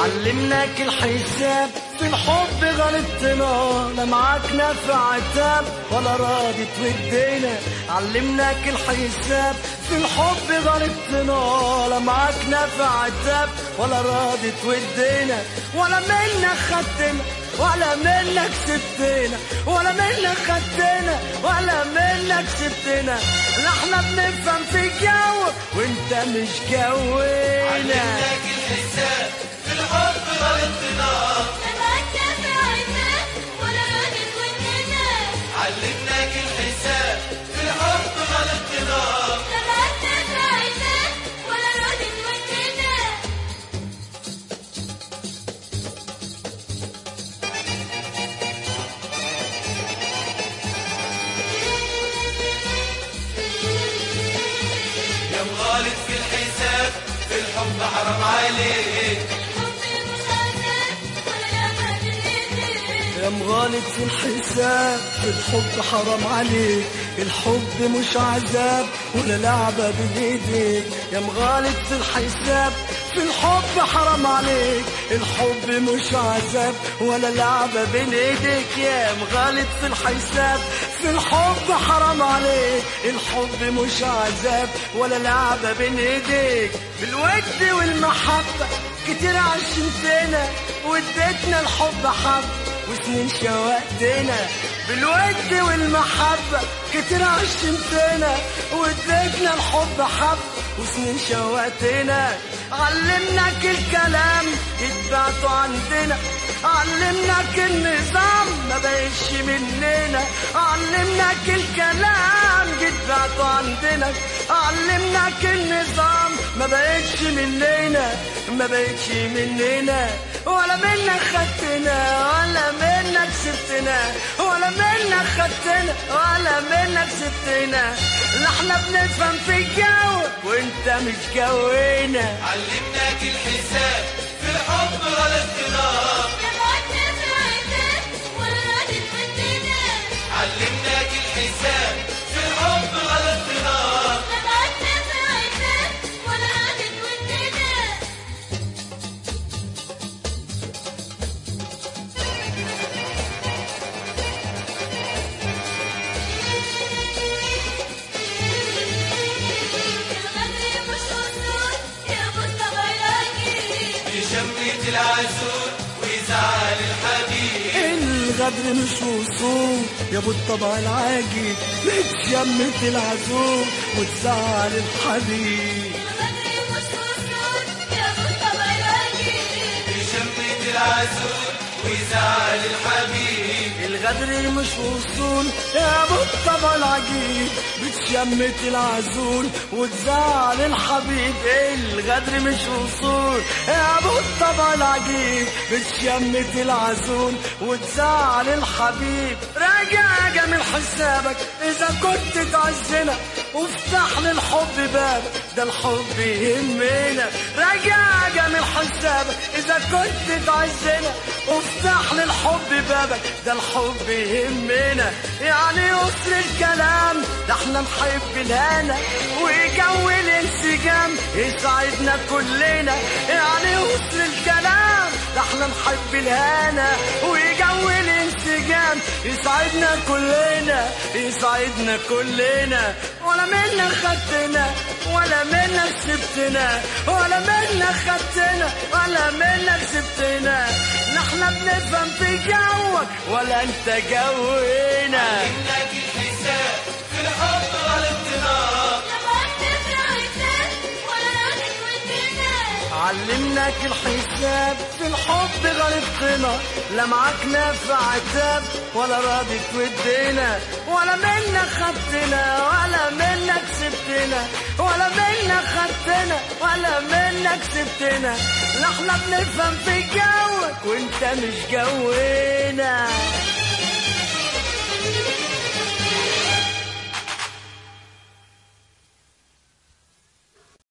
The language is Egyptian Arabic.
علمناك الحساب في الحب غلطنا لا معاك نافع عتاب ولا راضي تودينا علمناك الحساب في الحب غلطنا لا معاك نافع عتاب ولا راضي تودينا ولا منك خدتنا ولا منك سبتنا ولا منك خدتنا ولا منك سبتنا لا احنا بنفهم في الجو وانت مش جونا علمناك الحساب في الحب غلطنا علمناك الحساب في الحب غلطنا يا مغالط في الحساب في الحب حرام عليك يا مغالط في الحساب في الحب حرام عليك الحب مش عذاب ولا لعبة بإيديك يا مغالط في الحساب في الحب حرام عليك الحب مش عذاب ولا لعبة بين ايديك يا مغالط في الحساب في الحب حرام عليك الحب مش عذاب ولا لعبة بين ايديك بالود والمحبة كتير عشمتنا واديتنا الحب حب وسنين شوقتنا بالود والمحبة كتير عشمتنا واديتنا الحب حب وسنين شوقتنا علمناك الكلام اتبعته عندنا علمناك النظام ما بقتش مننا علمناك الكلام جيت بعته عندنا علمناك النظام ما بقتش مننا ما بقتش مننا ولا منك خدتنا ولا منك سبتنا ولا منك خدتنا ولا منك سبتنا لا احنا بنفهم في الجو وانت مش جونا علمناك الحساب في الحب غلطنا علمناك الحساب في الحب غلطنا بشمية العسول ويزعل الحبيب الغدر مش وصول يا ابو الطبع العاجي بتشمت العزوم وتزعل الحبيب بشمية العسول ويزعل الحبيب الغدر مش وصول يا ابو الطبع العجيب بتشمت العزول وتزعل الحبيب الغدر مش وصول يا ابو الطبع العجيب بتشمت العزول وتزعل الحبيب راجع جميل حسابك اذا كنت تعزنا وافتح للحب بابك ده الحب يهمنا راجع جميل حسابك اذا كنت تعزنا وافتح للحب بابك ده الحب يهمنا يعني يسر الكلام ده احنا نحب الهنا وجو الانسجام يسعدنا كلنا يعني يسر الكلام ده احنا نحب الهنا وجو الانسجام يسعدنا كلنا يسعدنا كلنا ولا منا خدتنا ولا منا سبتنا ولا منا خدتنا ولا منا سبتنا نحن بنفهم في جوك ولا انت جونا علمناك الحساب في الحب غلطنا علمناك الحساب في الحب غلطنا لا معاك نافع عتاب ولا راضي تودينا ولا منك خدتنا ولا منك سبتنا ولا منك خدتنا ولا منك سبتنا لا احنا بنفهم في جوك وانت مش جونا